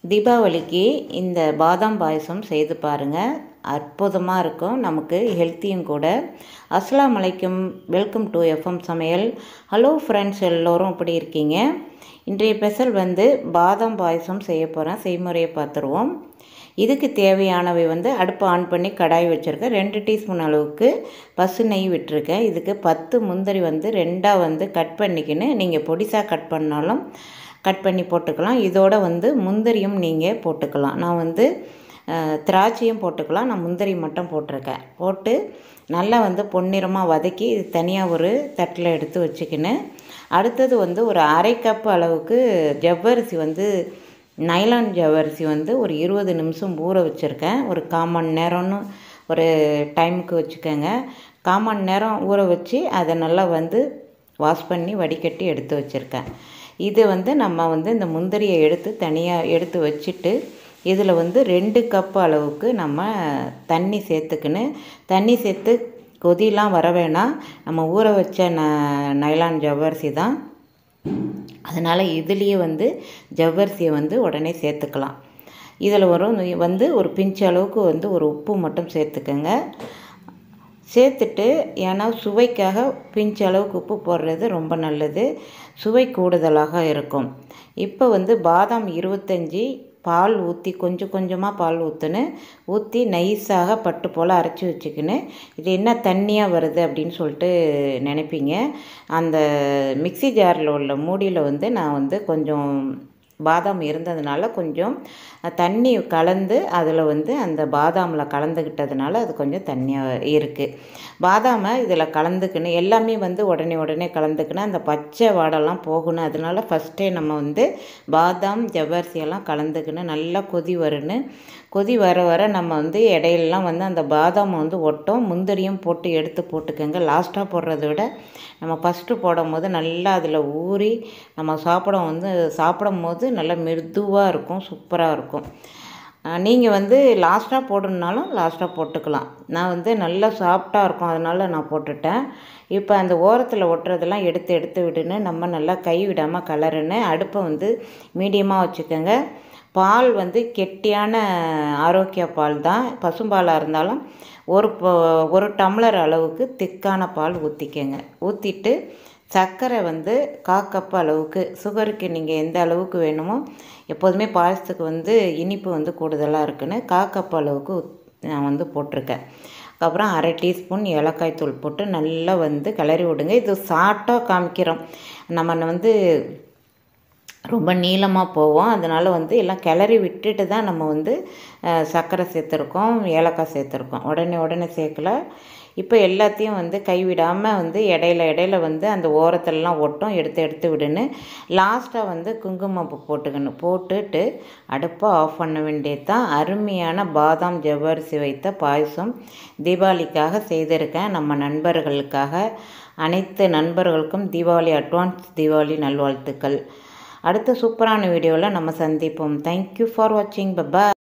தீபாவளிக்கு இந்த பாதாம் பாயசம் செய்து பாருங்கள் அற்புதமாக இருக்கும் நமக்கு ஹெல்த்தியும் கூட அஸ்ஸலாமு அலைக்கும் வெல்கம் டு எஃப்எம் சமையல் ஹலோ ஃப்ரெண்ட்ஸ் எல்லோரும் எப்படி இருக்கீங்க இன்றைய ஸ்பெஷல் வந்து பாதாம் பாயசம் செய்ய போகிறேன் செய்முறையை பார்த்துருவோம் இதுக்கு தேவையானவை வந்து அடுப்பு ஆன் பண்ணி கடாய் வச்சுருக்கேன் ரெண்டு டீஸ்பூன் அளவுக்கு பசு நெய் விட்டுருக்கேன் இதுக்கு பத்து முந்திரி வந்து ரெண்டாக வந்து கட் பண்ணிக்கின்னு நீங்கள் பொடிசாக கட் பண்ணாலும் கட் பண்ணி போட்டுக்கலாம் இதோட வந்து முந்திரியும் நீங்கள் போட்டுக்கலாம் நான் வந்து அஹ், திராட்சையும் போட்டுக்கலாம் நான் முந்திரி மட்டும் போட்டிருக்கேன் போட்டு நல்லா வந்து பொன்னிறமாக வதக்கி இது தனியாக ஒரு தட்டில் எடுத்து வச்சுக்கின்னு அடுத்தது வந்து ஒரு அரை கப் அளவுக்கு ஜவ்வரிசி வந்து நைலான் ஜவ்வரிசி வந்து ஒரு இருபது நிமிஷம் ஊற வச்சுருக்கேன் ஒரு கால் மணி நேரம்னு ஒரு டைமுக்கு வச்சுக்கோங்க கால் மணி நேரம் ஊற வச்சு அதை நல்லா வந்து வாஷ் பண்ணி வடிகட்டி எடுத்து வச்சுருக்கேன் இது வந்து நம்ம வந்து இந்த முந்திரியை எடுத்து தனியாக எடுத்து வச்சுட்டு இதில் வந்து ரெண்டு கப் அளவுக்கு நம்ம தண்ணி சேர்த்துக்கின்னு தண்ணி சேர்த்து கொதிலாம் வர வேணாம் நம்ம ஊற வச்ச ந நைலான் ஜவ்வரிசி தான் அதனால் இதுலேயே வந்து ஜவ்வரிசியை வந்து உடனே சேர்த்துக்கலாம் இதில் வரும் வந்து ஒரு பிஞ்ச் அளவுக்கு வந்து ஒரு உப்பு மட்டும் சேர்த்துக்கோங்க சேர்த்துட்டு ஏன்னா சுவைக்காக பிஞ்ச் அளவுக்கு உப்பு போடுறது ரொம்ப நல்லது சுவை கூடுதலாக இருக்கும் இப்போ வந்து பாதாம் இருபத்தஞ்சி பால் ஊற்றி கொஞ்சம் கொஞ்சமாக பால் ஊற்றுன்னு ஊற்றி நைஸாக பட்டு போல் அரைச்சி வச்சுக்கின்னு இது என்ன தண்ணியாக வருது அப்படின்னு சொல்லிட்டு நினைப்பீங்க அந்த மிக்ஸி ஜாரில் உள்ள மூடியில் வந்து நான் வந்து கொஞ்சம் பாதாம் இருந்ததுனால கொஞ்சம் தண்ணி கலந்து அதில் வந்து அந்த பாதாமில் கலந்துக்கிட்டதுனால அது கொஞ்சம் தண்ணியாக இருக்குது பாதாமை இதில் கலந்துக்கின்னு எல்லாமே வந்து உடனே உடனே கலந்துக்கின்னு அந்த பச்சை வாடெல்லாம் போகணும் அதனால ஃபஸ்ட்டே நம்ம வந்து பாதாம் ஜவ்வரிசியெல்லாம் கலந்துக்கின்னு நல்லா கொதி வருன்னு கொதி வர வர நம்ம வந்து இடையிலலாம் வந்து அந்த பாதாம் வந்து ஒட்டும் முந்திரியும் போட்டு எடுத்து போட்டுக்கோங்க லாஸ்ட்டாக போடுறத விட நம்ம ஃபஸ்ட்டு போடும் போது நல்லா அதில் ஊறி நம்ம சாப்பிட வந்து சாப்பிடும் போது நல்லா மிருதுவாக இருக்கும் சூப்பராக இருக்கும் நீங்கள் வந்து லாஸ்ட்டாக போடணுன்னாலும் லாஸ்ட்டாக போட்டுக்கலாம் நான் வந்து நல்லா சாஃப்டாக இருக்கும் அதனால நான் போட்டுட்டேன் இப்போ அந்த ஓரத்தில் ஒட்டுறதெல்லாம் எடுத்து எடுத்து விடுன்னு நம்ம நல்லா கை விடாமல் கலருன்னு அடுப்பை வந்து மீடியமாக வச்சுக்கோங்க பால் வந்து கெட்டியான ஆரோக்கிய பால் தான் பசும்பாலாக இருந்தாலும் ஒரு ப- ஒரு டம்ளர் அளவுக்கு திக்கான பால் ஊற்றிக்கங்க ஊற்றிட்டு சர்க்கரை வந்து கா கப் அளவுக்கு சுகருக்கு நீங்கள் எந்த அளவுக்கு வேணுமோ எப்போதுமே பாயசத்துக்கு வந்து இனிப்பு வந்து கூடுதலாக இருக்குன்னு கா கப் அளவுக்கு ஊத்- நான் வந்து போட்டிருக்கேன் அப்புறம் அரை டீஸ்பூன் ஏலக்காய் தூள் போட்டு நல்லா வந்து கிளறி விடுங்க இது சாட்டாக காமிக்கிறோம் நம்ம வந்து ரொம்ப நீளமாக போவோம் அதனால் வந்து எல்லாம் கிளறி விட்டுட்டு தான் நம்ம வந்து அஹ், சர்க்கரை சேர்த்துருக்கோம் ஏலக்காய் சேர்த்துருக்கோம் உடனே உடனே சேர்க்கல இப்போ எல்லாத்தையும் வந்து கைவிடாமல் வந்து இடையில இடையில வந்து அந்த ஓரத்துலலாம் ஒட்டும் எடுத்து எடுத்து விடுன்னு லாஸ்ட்டாக வந்து குங்குமப்பூ போட்டுக்கணும் போட்டுட்டு அடுப்பை ஆஃப் பண்ண வேண்டியது தான் அருமையான பாதாம் ஜவ்வரிசி வைத்த பாயசம் தீபாவளிக்காக செய்திருக்கேன் நம்ம நண்பர்களுக்காக அனைத்து நண்பர்களுக்கும் தீபாவளி அட்வான்ஸ் தீபாவளி நல்வாழ்த்துக்கள் அடுத்த சூப்பரான வீடியோவில் நம்ம சந்திப்போம் தேங்க்யூ ஃபார் வாட்சிங் பபா